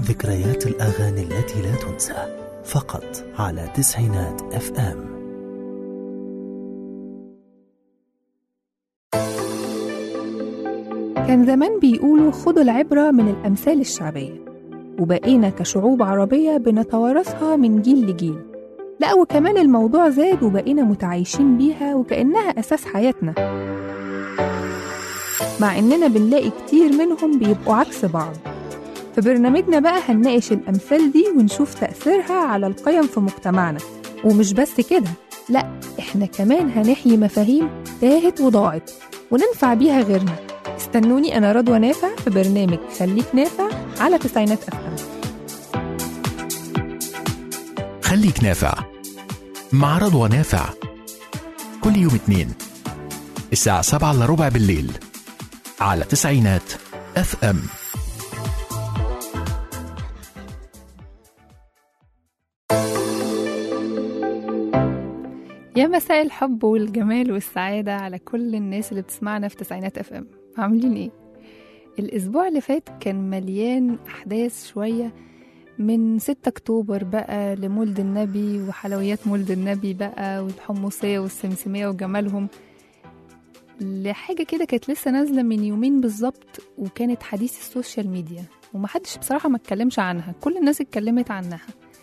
ذكريات الأغاني التي لا تنسى فقط على تسعينات اف ام كان زمان بيقولوا خدوا العبرة من الأمثال الشعبية وبقينا كشعوب عربية بنتوارثها من جيل لجيل لا وكمان الموضوع زاد وبقينا متعايشين بيها وكأنها أساس حياتنا مع إننا بنلاقي كتير منهم بيبقوا عكس بعض في برنامجنا بقى هنناقش الأمثال دي ونشوف تأثيرها على القيم في مجتمعنا ومش بس كده لا إحنا كمان هنحيي مفاهيم تاهت وضاعت وننفع بيها غيرنا استنوني أنا رضوى نافع في برنامج خليك نافع على تسعينات أفهم خليك نافع مع رضوى نافع كل يوم اثنين الساعة سبعة إلا ربع بالليل على تسعينات اف ام يا مساء الحب والجمال والسعادة على كل الناس اللي بتسمعنا في تسعينات اف ام عاملين ايه؟ الأسبوع اللي فات كان مليان أحداث شوية من 6 أكتوبر بقى لمولد النبي وحلويات مولد النبي بقى والحمصية والسمسمية وجمالهم لحاجة كده كانت لسه نازلة من يومين بالظبط وكانت حديث السوشيال ميديا ومحدش بصراحة ما اتكلمش عنها كل الناس اتكلمت عنها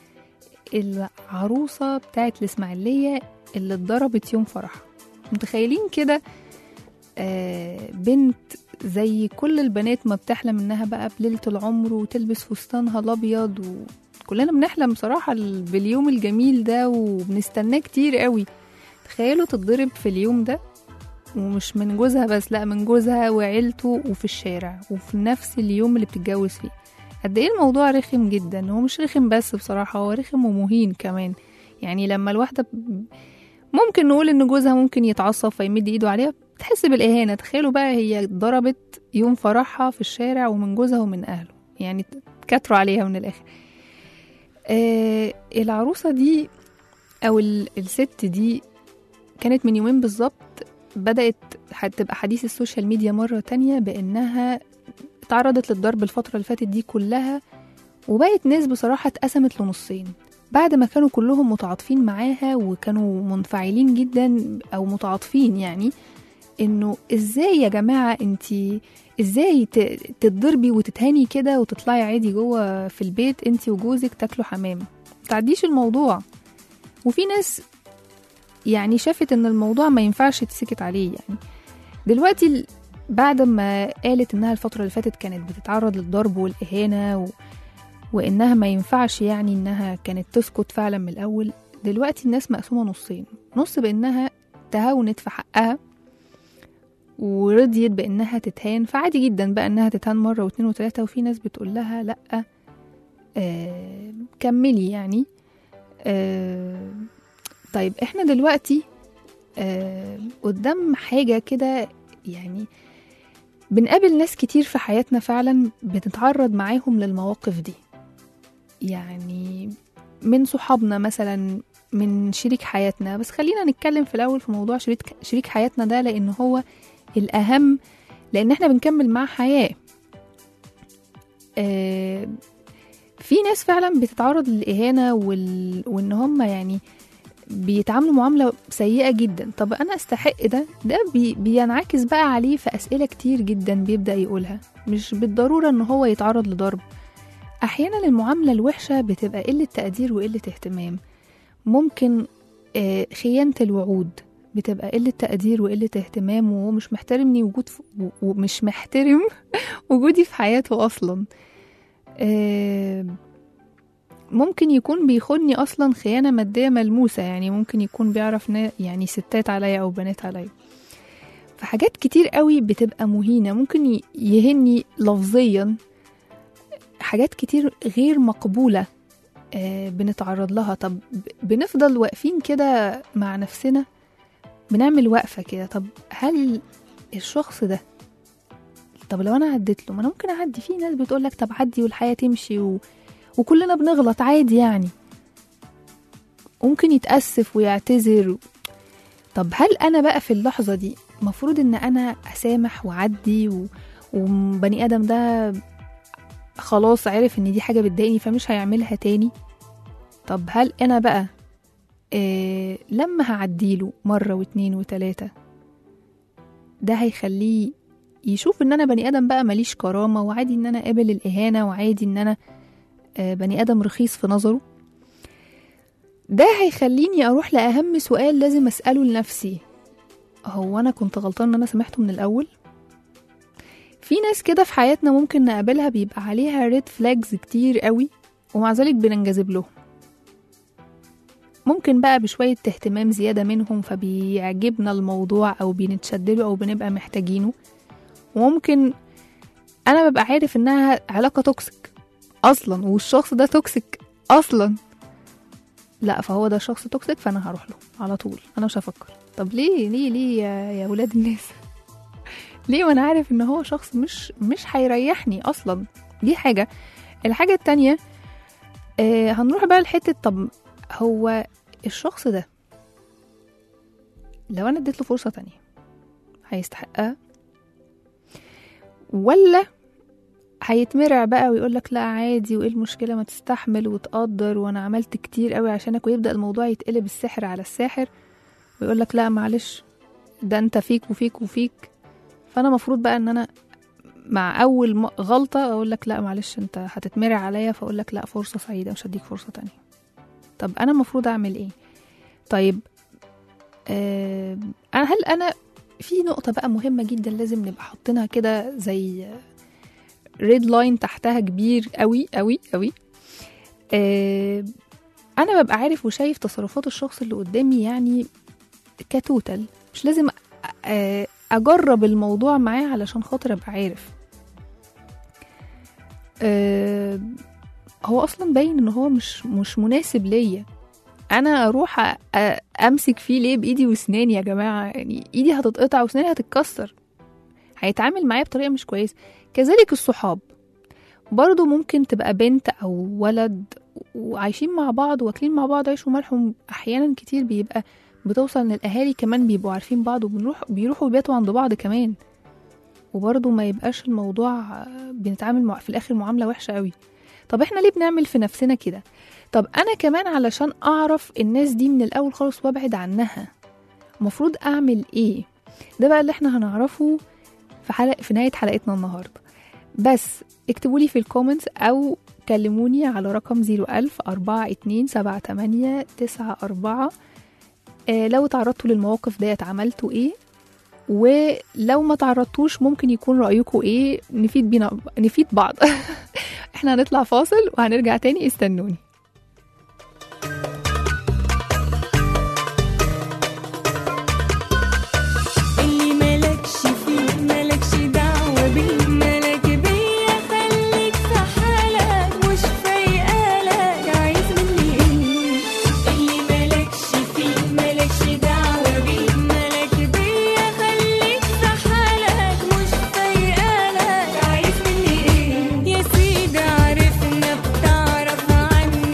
العروسة بتاعت الإسماعيلية اللي اتضربت يوم فرحها متخيلين كده آه بنت زي كل البنات ما بتحلم انها بقى بليلة العمر وتلبس فستانها الابيض وكلنا بنحلم بصراحة باليوم الجميل ده وبنستناه كتير قوي تخيلوا تتضرب في اليوم ده ومش من جوزها بس لا من جوزها وعيلته وفي الشارع وفي نفس اليوم اللي بتتجوز فيه قد ايه الموضوع رخم جدا هو مش رخم بس بصراحة هو رخم ومهين كمان يعني لما الواحدة ب- ممكن نقول ان جوزها ممكن يتعصب فيمد ايده عليها بتحس بالاهانة تخيلوا بقى هي اتضربت يوم فرحها في الشارع ومن جوزها ومن اهله يعني كتروا عليها من الاخر آه العروسة دي او ال- الست دي كانت من يومين بالظبط بدأت هتبقى حديث السوشيال ميديا مرة تانية بأنها تعرضت للضرب الفترة اللي فاتت دي كلها وبقت ناس بصراحة اتقسمت لنصين بعد ما كانوا كلهم متعاطفين معاها وكانوا منفعلين جدا أو متعاطفين يعني إنه إزاي يا جماعة انتي إزاي ت- تتضربي وتتهاني كده وتطلعي عادي جوه في البيت انتي وجوزك تاكلوا حمام متعديش الموضوع وفي ناس يعني شافت ان الموضوع ما ينفعش تسكت عليه يعني دلوقتي ال- بعد ما قالت انها الفترة اللي فاتت كانت بتتعرض للضرب والإهانة و... وانها ما ينفعش يعني انها كانت تسكت فعلا من الاول دلوقتي الناس مقسومة نصين نص بانها تهاونت في حقها ورضيت بانها تتهان فعادي جدا بقى انها تتهان مرة واتنين وتلاتة وفي ناس بتقول لها لأ آه كملي يعني آه طيب احنا دلوقتي آه قدام حاجة كده يعني بنقابل ناس كتير في حياتنا فعلا بنتعرض معاهم للمواقف دي يعني من صحابنا مثلا من شريك حياتنا بس خلينا نتكلم في الأول في موضوع شريك, شريك حياتنا ده لأن هو الأهم لأن احنا بنكمل معاه حياة آه في ناس فعلا بتتعرض للإهانة وال... وإن هم يعني بيتعاملوا معاملة سيئة جدا طب أنا أستحق ده ده بي بينعكس بقى عليه في أسئلة كتير جدا بيبدأ يقولها مش بالضرورة إن هو يتعرض لضرب أحيانا المعاملة الوحشة بتبقى قلة تقدير وقلة اهتمام ممكن آه، خيانة الوعود بتبقى قلة تقدير وقلة اهتمام وهو مش محترمني وجود في و- ومش محترم وجودي في حياته أصلا آه، ممكن يكون بيخوني اصلا خيانه ماديه ملموسه يعني ممكن يكون بيعرف نا يعني ستات عليا او بنات عليا فحاجات كتير قوي بتبقى مهينه ممكن ي- يهني لفظيا حاجات كتير غير مقبوله آه بنتعرض لها طب ب- بنفضل واقفين كده مع نفسنا بنعمل وقفه كده طب هل الشخص ده طب لو انا عديت له ما انا ممكن اعدي في ناس بتقول لك طب عدي والحياه تمشي و... وكلنا بنغلط عادي يعني ممكن يتأسف ويعتذر طب هل أنا بقى في اللحظة دي مفروض إن أنا أسامح وأعدي و... وبني آدم ده خلاص عرف ان دي حاجة بتضايقني فمش هيعملها تاني طب هل انا بقى آه لما هعديله مرة واتنين وتلاتة ده هيخليه يشوف ان انا بني ادم بقى ماليش كرامة وعادي ان انا قابل الاهانة وعادي ان انا آه بني ادم رخيص في نظره ده هيخليني اروح لاهم سؤال لازم اساله لنفسي هو انا كنت غلطان ان انا سامحته من الاول في ناس كده في حياتنا ممكن نقابلها بيبقى عليها ريد فلاجز كتير قوي ومع ذلك بننجذب لهم ممكن بقى بشوية اهتمام زيادة منهم فبيعجبنا الموضوع أو بنتشدله أو بنبقى محتاجينه وممكن أنا ببقى عارف إنها علاقة توكسيك أصلا والشخص ده توكسيك أصلا لا فهو ده شخص توكسيك فأنا هروح له على طول أنا مش هفكر طب ليه ليه ليه يا, يا ولاد الناس ليه وانا عارف ان هو شخص مش مش هيريحني اصلا دي حاجه الحاجه التانية آه هنروح بقى لحته طب هو الشخص ده لو انا اديت له فرصه تانية هيستحقها ولا هيتمرع بقى ويقول لك لا عادي وايه المشكله ما تستحمل وتقدر وانا عملت كتير قوي عشانك ويبدا الموضوع يتقلب السحر على الساحر ويقول لك لا معلش ده انت فيك وفيك وفيك فانا مفروض بقى ان انا مع اول م- غلطه اقول لك لا معلش انت هتتمرع عليا فاقول لك لا فرصه سعيده مش هديك فرصه تانية طب انا المفروض اعمل ايه طيب آه أنا- هل انا في نقطه بقى مهمه جدا لازم نبقى حاطينها كده زي ريد لاين تحتها كبير قوي قوي قوي آه انا ببقى عارف وشايف تصرفات الشخص اللي قدامي يعني كتوتال مش لازم آه اجرب الموضوع معاه علشان خاطر ابقى عارف أه هو اصلا باين ان هو مش مش مناسب ليا انا اروح أ- أ- امسك فيه ليه بايدي واسناني يا جماعه يعني ايدي هتتقطع واسناني هتتكسر هيتعامل معايا بطريقه مش كويسه كذلك الصحاب برضو ممكن تبقى بنت او ولد وعايشين مع بعض واكلين مع بعض عيش وملح احيانا كتير بيبقى بتوصل ان الاهالي كمان بيبقوا عارفين بعض وبنروح بيروحوا يباتوا عند بعض كمان وبرضه ما يبقاش الموضوع آه، بنتعامل مع في الاخر معامله وحشه قوي طب احنا ليه بنعمل في نفسنا كده طب انا كمان علشان اعرف الناس دي من الاول خالص وابعد عنها المفروض اعمل ايه ده بقى اللي احنا هنعرفه في حلقة في نهاية حلقتنا النهاردة بس اكتبوا لي في الكومنتس او كلموني على رقم 01000 4278 94 آه، لو تعرضتوا للمواقف ديت عملتوا ايه ولو ما تعرضتوش ممكن يكون رأيكم ايه نفيد بينا نفيد بعض احنا هنطلع فاصل وهنرجع تاني استنوني اللي مالكش فيه مالكش دعوة بيه مالك بيا خليك في حالك مش فايقالك عايز مني ايه اللي مالكش فيه مالكش دعوة بيه مالك بيا خليك في حالك مش فايقالك عايز مني ايه يا سيدي عرفنا بتعرف عني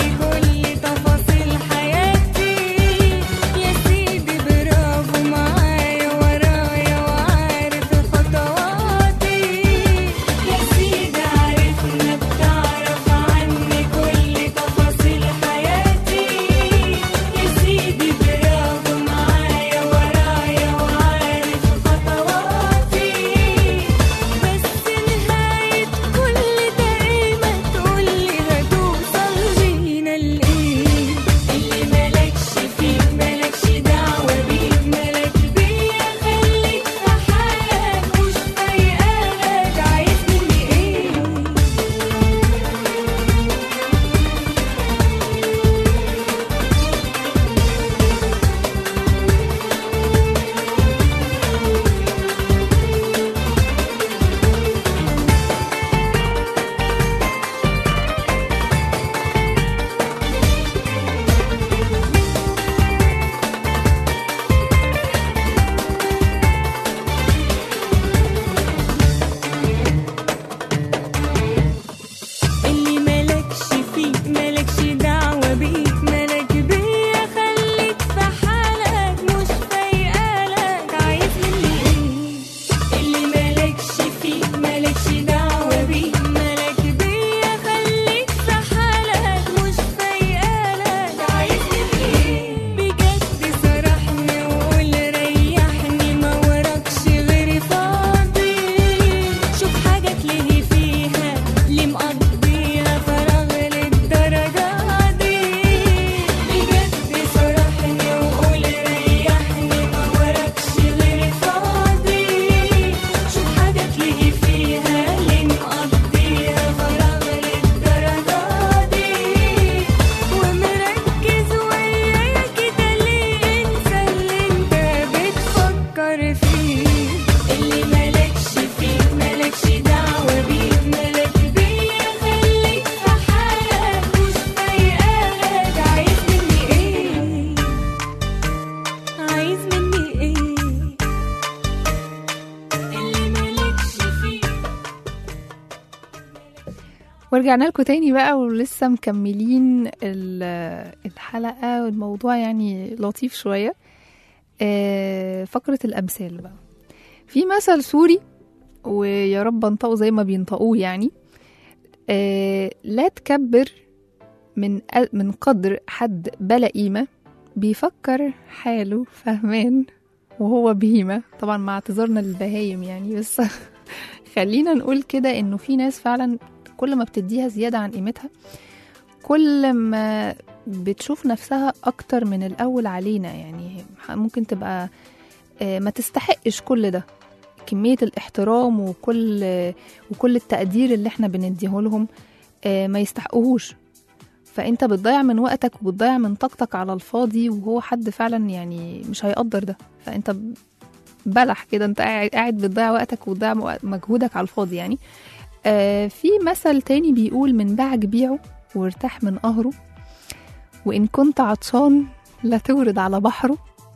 ورجعنا لكم تاني بقى ولسه مكملين ال- الحلقة والموضوع يعني لطيف شوية آه، فقرة الأمثال بقى في مثل سوري ويا رب انطقه زي ما بينطقوه يعني آه، لا تكبر من ق- من قدر حد بلا قيمة بيفكر حاله فهمان وهو بهيمة طبعا مع اعتذارنا للبهايم يعني بس خلينا نقول كده انه في ناس فعلا كل ما بتديها زيادة عن قيمتها كل ما بتشوف نفسها أكتر من الأول علينا يعني ممكن تبقى آه، ما تستحقش كل ده كمية الاحترام وكل وكل التقدير اللي احنا بنديه لهم آه، ما يستحقوهوش فانت بتضيع من وقتك وبتضيع من طاقتك على الفاضي وهو حد فعلا يعني مش هيقدر ده فانت بلح كده انت قاعد قاعد بتضيع وقتك وبتضيع مجهودك على الفاضي يعني آه في مثل تاني بيقول من باعك بيعه وارتاح من قهره وإن كنت عطشان لا تورد على بحره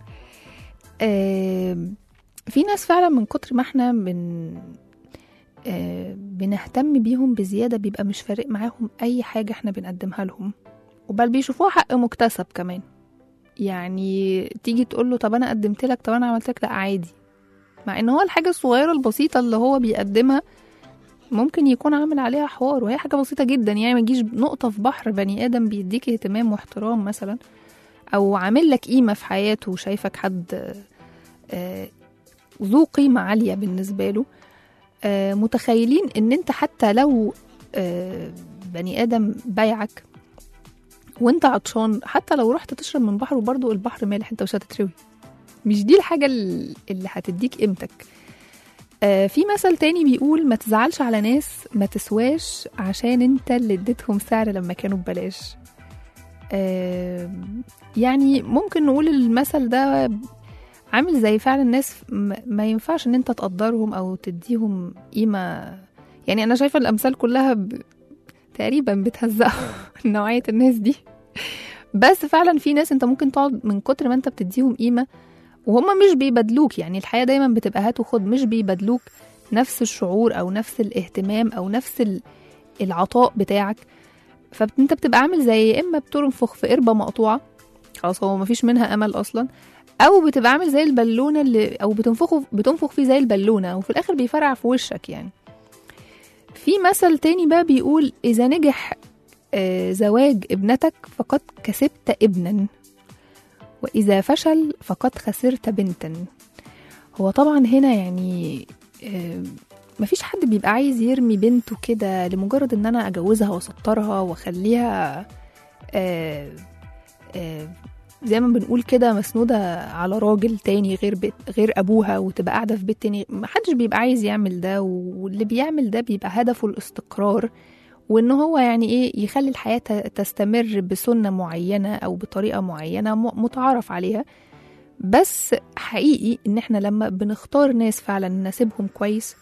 آه في ناس فعلا من كتر ما احنا بن آه بنهتم بيهم بزيادة بيبقى مش فارق معاهم أي حاجة احنا بنقدمها لهم وبل بيشوفوها حق مكتسب كمان يعني تيجي تقول له طب انا قدمت لك طب انا عملت لك لا عادي مع ان هو الحاجه الصغيره البسيطه اللي هو بيقدمها ممكن يكون عامل عليها حوار وهي حاجه بسيطه جدا يعني ما تجيش نقطه في بحر بني ادم بيديك اهتمام واحترام مثلا او عامل لك قيمه في حياته وشايفك حد آه، ذو قيمه عاليه بالنسبه له آه، متخيلين ان انت حتى لو آه، بني ادم بايعك وانت عطشان حتى لو رحت تشرب من بحر وبرضه البحر مالح انت مش هتتروي مش دي الحاجة ال- اللي هتديك قيمتك آه في مثل تاني بيقول ما تزعلش على ناس ما تسواش عشان انت اللي اديتهم سعر لما كانوا ببلاش آه يعني ممكن نقول المثل ده عامل زي فعلا ناس م- ما ينفعش ان انت تقدرهم او تديهم قيمة يعني انا شايفة الامثال كلها ب... تقريبا بتهزق نوعية الناس دي بس فعلا في ناس انت ممكن تقعد من كتر ما انت بتديهم قيمة وهم مش بيبادلوك يعني الحياة دايما بتبقى هات وخد مش بيبادلوك نفس الشعور او نفس الاهتمام او نفس ال- العطاء بتاعك فانت بتبقى عامل زي يا اما بتنفخ في قربة مقطوعة خلاص هو مفيش منها امل اصلا او بتبقى عامل زي البالونه اللي او بتنفخه بتنفخ فيه زي البالونه وفي الاخر بيفرقع في وشك يعني في مثل تاني بقى بيقول اذا نجح آه، زواج ابنتك فقد كسبت ابنا وإذا فشل فقد خسرت بنتا هو طبعا هنا يعني آه، مفيش حد بيبقى عايز يرمي بنته كده لمجرد ان انا اجوزها واسطرها واخليها آه، آه، زي ما بنقول كده مسنودة على راجل تاني غير بيت غير أبوها وتبقى قاعدة في بيت تاني محدش بيبقى عايز يعمل ده واللي بيعمل ده بيبقى هدفه الاستقرار وان هو يعني ايه يخلي الحياه ت- تستمر بسنه معينه او بطريقه معينه م- متعارف عليها بس حقيقي ان احنا لما بنختار ناس فعلا نناسبهم كويس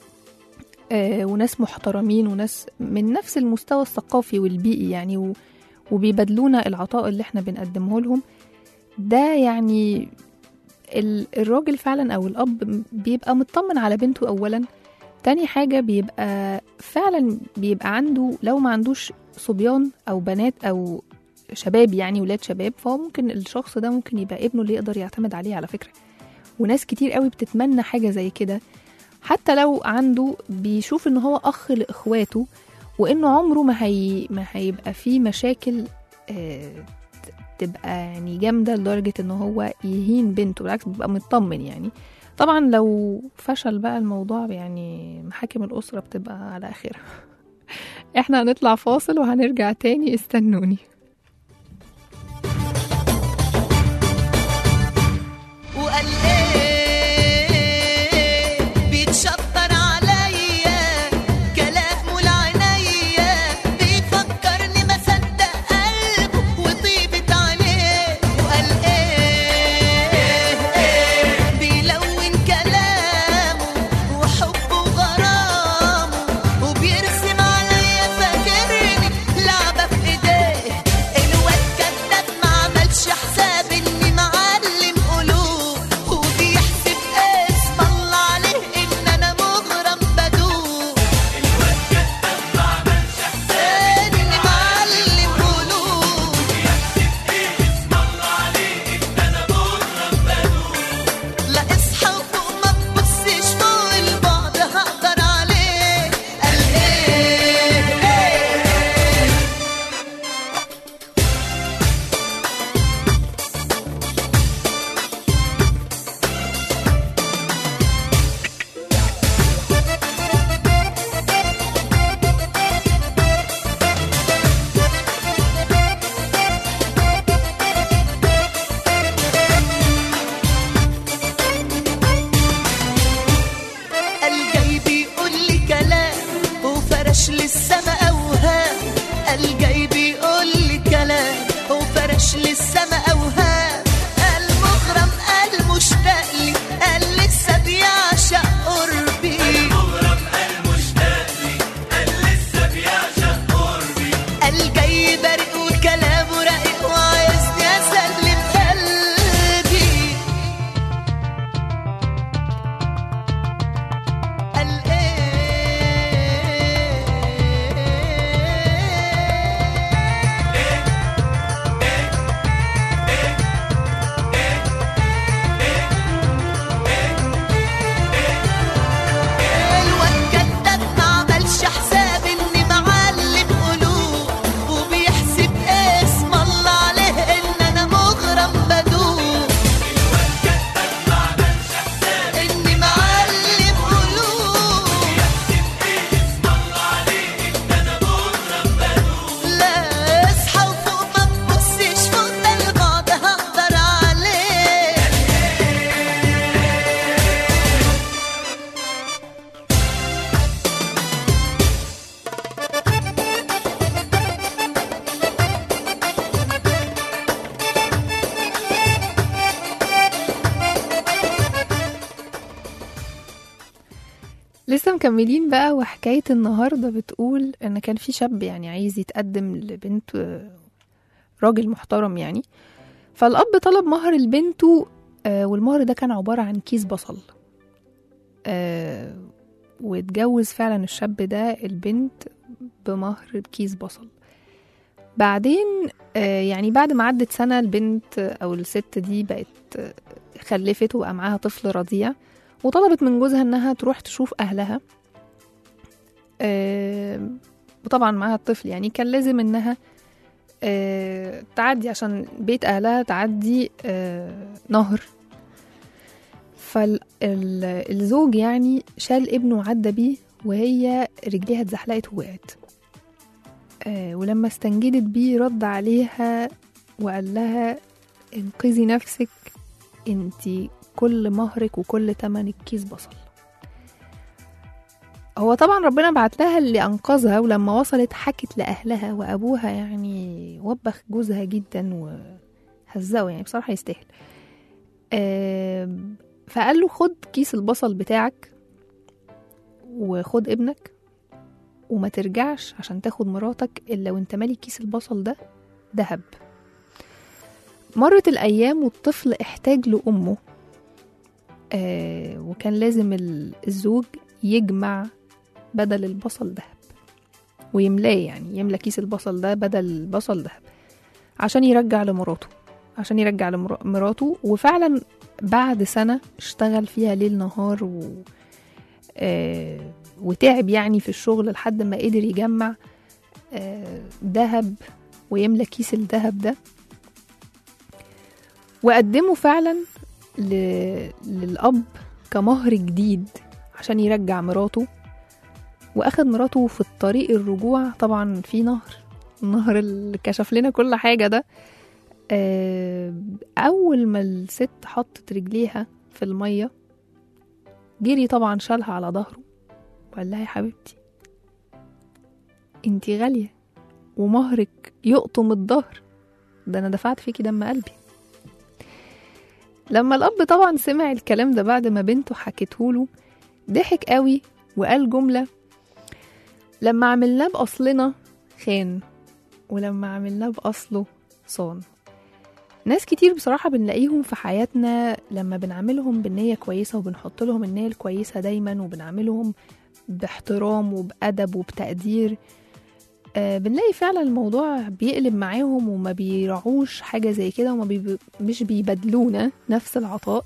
آه وناس محترمين وناس من نفس المستوى الثقافي والبيئي يعني و وبيبادلونا العطاء اللي احنا بنقدمه لهم ده يعني ال- الراجل فعلا او الاب بيبقى مطمن على بنته اولا تاني حاجة بيبقى فعلا بيبقى عنده لو ما عندوش صبيان أو بنات أو شباب يعني ولاد شباب فهو ممكن الشخص ده ممكن يبقى ابنه اللي يقدر يعتمد عليه على فكرة وناس كتير قوي بتتمنى حاجة زي كده حتى لو عنده بيشوف ان هو اخ لاخواته وانه عمره ما هي ما هيبقى فيه مشاكل آه، ت- تبقى يعني جامده لدرجه ان هو يهين بنته بالعكس بيبقى مطمن يعني طبعا لو فشل بقى الموضوع يعني محاكم الاسره بتبقى على اخرها احنا هنطلع فاصل وهنرجع تاني استنوني وقال ايه بيتشطر عليا كلامه لعينيا بيفكرني ما صدق قلبه وطيبة عينيه وقال ايه بيلون كلامه وحبه وغرامه وبيرسم عليا فاكرني لعبة في ايديه وفرش للسما اوهام قال جاي بيقول لي كلام وفرش للسما اوهام قال مغرم قال مشتاق لي قال لسه بيعشق قربي قال جاي برق وكلامه رقيق وعايزني اسلم قلبي قال ايه الواد كداب ما عملش حساب اني معلم قلوب وبيحسب اسم الله عليه ان انا مغرم بدوب اني معلم قلوب لا اصحى وفوق ما تبصش فوق ده البعد هقدر عليه لسه مكملين بقى وحكاية النهاردة بتقول ان كان في شاب يعني عايز يتقدم لبنت آه، راجل محترم يعني فالاب طلب مهر لبنته آه، والمهر ده كان عبارة عن كيس بصل آه، واتجوز فعلا الشاب ده البنت بمهر كيس بصل بعدين آه، يعني بعد ما عدت سنة البنت او الست دي بقت آه، خلفت وبقى معاها طفل رضيع وطلبت من جوزها انها تروح تشوف اهلها آه، وطبعا معاها الطفل يعني كان لازم انها آه، تعدي عشان بيت اهلها تعدي آه، نهر فالزوج يعني شال ابنه وعدى بيه وهي رجليها اتزحلقت ووقعت آه، ولما استنجدت بيه رد عليها وقال لها انقذي نفسك انتي كل مهرك وكل تمنك كيس بصل هو طبعا ربنا بعت لها اللي انقذها ولما وصلت حكت لاهلها وابوها يعني وبخ جوزها جدا وهزقه يعني بصراحه يستاهل آم، فقال له خد كيس البصل بتاعك وخد ابنك وما ترجعش عشان تاخد مراتك الا وانت مالي كيس البصل ده دهب مرت الايام والطفل احتاج لامه آه وكان لازم ال- الزوج يجمع بدل البصل دهب ويملاه يعني يملى كيس البصل ده بدل البصل دهب عشان يرجع لمراته عشان يرجع لمراته وفعلا بعد سنة اشتغل فيها ليل نهار و... آه وتعب يعني في الشغل لحد ما قدر يجمع آه دهب ويملى كيس الدهب ده وقدمه فعلا ل... للأب كمهر جديد عشان يرجع مراته واخد مراته في الطريق الرجوع طبعا في نهر النهر اللي كشف لنا كل حاجة ده آه، أول ما الست حطت رجليها في المية جري طبعا شالها على ظهره وقال لها يا حبيبتي انتي غالية ومهرك يقطم الظهر ده أنا دفعت فيكي دم قلبي لما الأب طبعا سمع الكلام ده بعد ما بنته حكته له ضحك قوي وقال جملة لما عملناه بأصلنا خان ولما عملناه بأصله صان ناس كتير بصراحة بنلاقيهم في حياتنا لما بنعملهم بالنية كويسة وبنحط لهم النية الكويسة دايما وبنعملهم باحترام وبأدب وبتقدير آه بنلاقي فعلا الموضوع بيقلب معاهم وما بيراعوش حاجة زي كده وما بي مش بيبادلونا نفس العطاء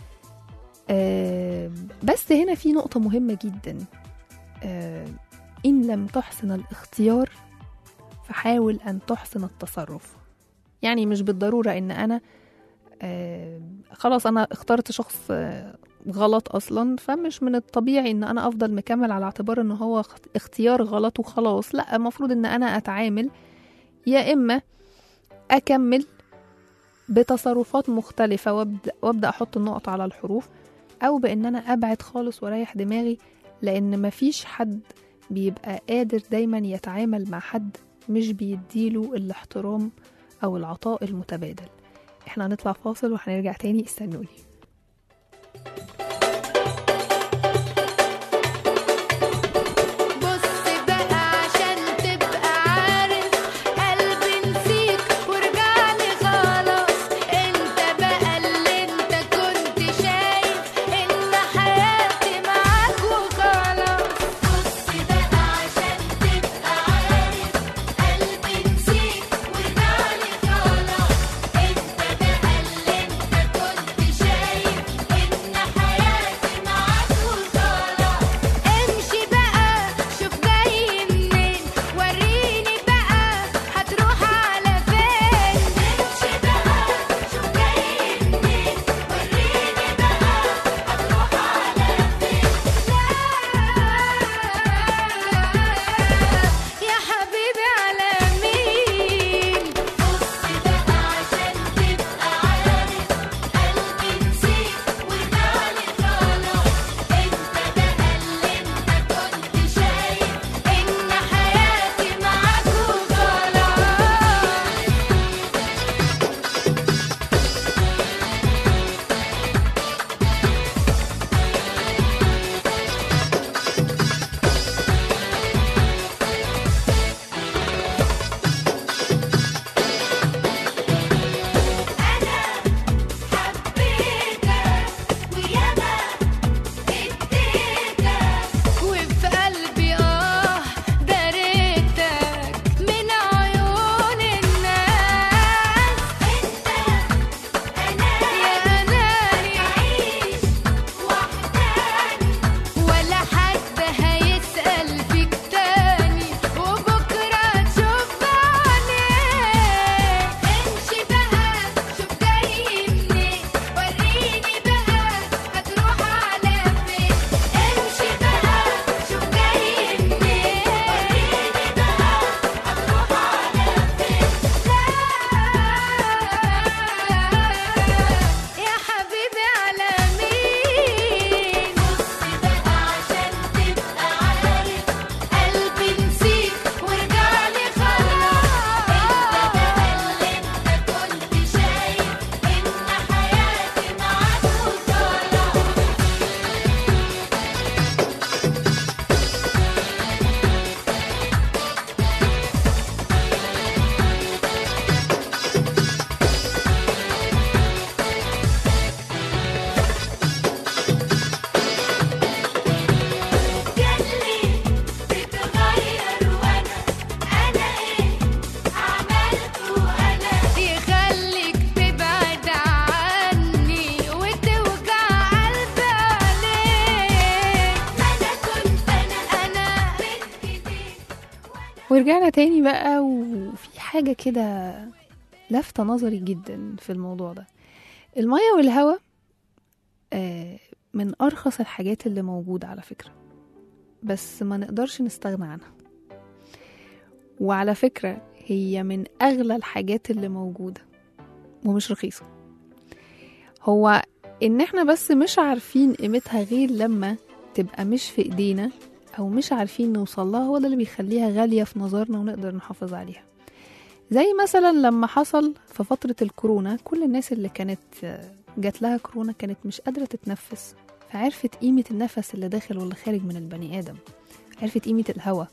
آه بس هنا في نقطة مهمة جدا آه إن لم تحسن الاختيار فحاول أن تحسن التصرف يعني مش بالضرورة إن أنا آه خلاص أنا اخترت شخص آه غلط أصلا فمش من الطبيعي إن أنا أفضل مكمل على اعتبار إن هو اخت- اختيار غلط وخلاص لا المفروض إن أنا أتعامل يا إما أكمل بتصرفات مختلفة وأبدأ, وأبدأ أحط النقط على الحروف أو بإن أنا أبعد خالص وأريح دماغي لأن مفيش حد بيبقى قادر دايما يتعامل مع حد مش بيديله الاحترام أو العطاء المتبادل احنا هنطلع فاصل وهنرجع تاني استنوني بص بقى عشان تبقى عارف قلبي نسيك ورجعلي خلاص انت بقى اللي انت كنت شايف ان حياتي معاك وخلاص بص بقى عشان تبقى عارف قلبي نسيك ورجعلي خلاص انت بقى اللي انت كنت شايف ان حياتي معاك وخلاص امشي بقى شوف جاي منين وريني بقى هتروح على فين امشي بقى شوف جاي منين وريني بقى هتروح على فين يا حبيبي على مين بص بقى عشان تبقى عارف قلبي نسيك ورجعلي خلاص انت بقى اللي انت كنت شايف ان حياتي معاك وخلاص حبيتك وياما اديتك وفي قلبي اه دريتك من عيون الناس انت اناني يا اناني عيش وحداني ولا حد هيسأل فيك تاني وبكرة تشوف بعينيك امشي بقى شوف جاي منين وريني بقى هتروح على فين امشي بقى شوف جاي منين وريني بقى هتروح على فين يا حبيبي على مين بص بقى عشان تبقى عارف قلبي نسيك ورجعلي خلاص انت بقى اللي انت كنت شايف ان حياتي معاك وخلاص ياللي بتغير وانا انا ايه عملته انا يخليك تبعد عني وتوجع قلبي عليك انا كنت انا انا بنت ايديك ورجعنا تاني بقى وفي حاجة كده لفتة نظري جدا في الموضوع ده المية والهواء آه، من أرخص الحاجات اللي موجودة على فكرة بس ما نقدرش نستغنى عنها وعلى فكرة هي من أغلى الحاجات اللي موجودة ومش رخيصة هو إن إحنا بس مش عارفين قيمتها غير لما تبقى مش في إيدينا أو مش عارفين نوصل لها هو ده اللي بيخليها غالية في نظرنا ونقدر نحافظ عليها زي مثلا لما حصل في فترة الكورونا كل الناس اللي كانت آه، جات لها كورونا كانت مش قادرة تتنفس فعرفت قيمة النفس اللي داخل واللي خارج من البني آدم عرفت قيمة الهواء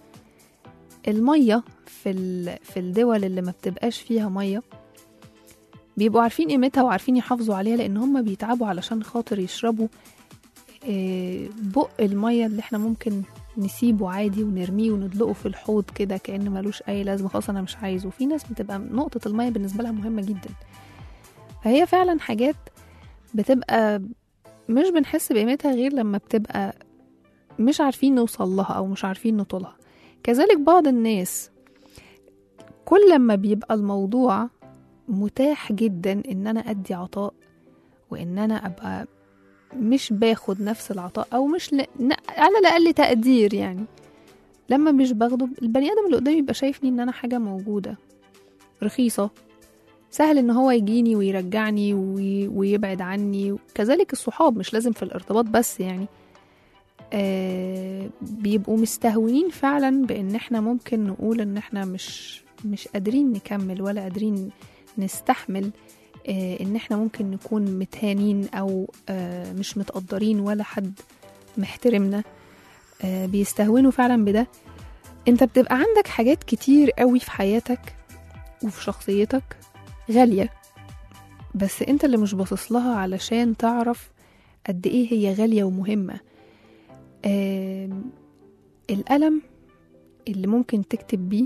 المية في, ال... في الدول اللي ما بتبقاش فيها مية بيبقوا عارفين قيمتها وعارفين يحافظوا عليها لأن هم بيتعبوا علشان خاطر يشربوا آه، بق المية اللي احنا ممكن نسيبه عادي ونرميه وندلقه في الحوض كده كأنه ملوش أي لازمة خلاص أنا مش عايزه في ناس بتبقى نقطة المية بالنسبة لها مهمة جدا فهي فعلا حاجات بتبقى مش بنحس بقيمتها غير لما بتبقى مش عارفين نوصل لها أو مش عارفين نطولها كذلك بعض الناس كل لما بيبقى الموضوع متاح جدا ان انا ادي عطاء وان انا ابقى مش باخد نفس العطاء او مش ل... ن- على الاقل تقدير يعني لما مش باخده البني ادم اللي قدامي يبقى شايفني ان انا حاجه موجوده رخيصه سهل ان هو يجيني ويرجعني وي... ويبعد عني كذلك الصحاب مش لازم في الارتباط بس يعني آه بيبقوا مستهونين فعلا بان احنا ممكن نقول ان احنا مش مش قادرين نكمل ولا قادرين نستحمل آه ان احنا ممكن نكون متهانين او آه مش متقدرين ولا حد محترمنا آه بيستهونوا فعلا بده انت بتبقى عندك حاجات كتير قوي في حياتك وفي شخصيتك غالية بس انت اللي مش باصص لها علشان تعرف قد ايه هي غالية ومهمة آم، القلم اللي ممكن تكتب بيه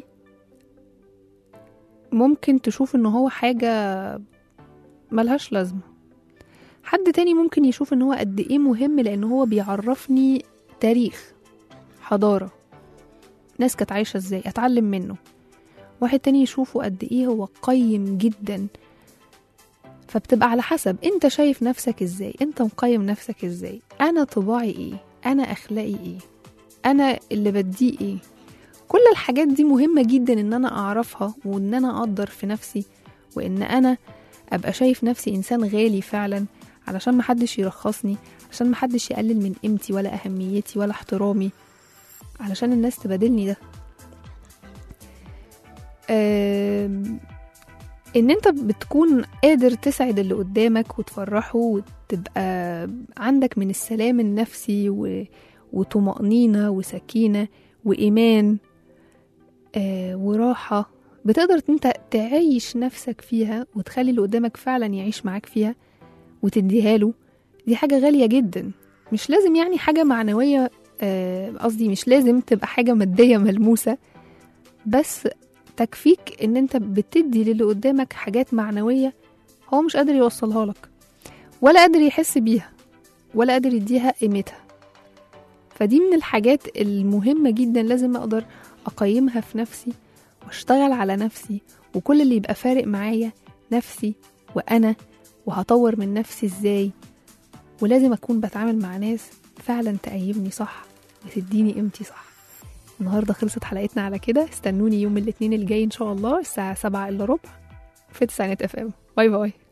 ممكن تشوف ان هو حاجة ملهاش لازمة حد تاني ممكن يشوف ان هو قد ايه مهم لان هو بيعرفني تاريخ حضارة ناس كانت عايشة ازاي اتعلم منه واحد تاني يشوفه قد ايه هو قيم جدا فبتبقى على حسب انت شايف نفسك ازاي انت مقيم نفسك ازاي انا طباعي ايه انا اخلاقي ايه انا اللي بديه ايه كل الحاجات دي مهمة جدا ان انا اعرفها وان انا اقدر في نفسي وان انا ابقى شايف نفسي انسان غالي فعلا علشان محدش يرخصني عشان محدش يقلل من قيمتي ولا اهميتي ولا احترامي علشان الناس تبادلني ده آم، ان انت بتكون قادر تسعد اللي قدامك وتفرحه وتبقى عندك من السلام النفسي و... وطمأنينة وسكينة وإيمان آه وراحة بتقدر انت تعيش نفسك فيها وتخلي اللي قدامك فعلا يعيش معاك فيها وتديها له دي حاجة غالية جدا مش لازم يعني حاجة معنوية آه، قصدي مش لازم تبقى حاجة مادية ملموسة بس تكفيك ان انت بتدي للي قدامك حاجات معنوية هو مش قادر يوصلها لك ولا قادر يحس بيها ولا قادر يديها قيمتها فدي من الحاجات المهمة جدا لازم اقدر اقيمها في نفسي واشتغل على نفسي وكل اللي يبقى فارق معايا نفسي وانا وهطور من نفسي ازاي ولازم اكون بتعامل مع ناس فعلا تقيمني صح وتديني قيمتي صح النهارده خلصت حلقتنا على كده استنوني يوم الاثنين الجاي ان شاء الله الساعه 7 الا ربع في تسعينات اف ام باي باي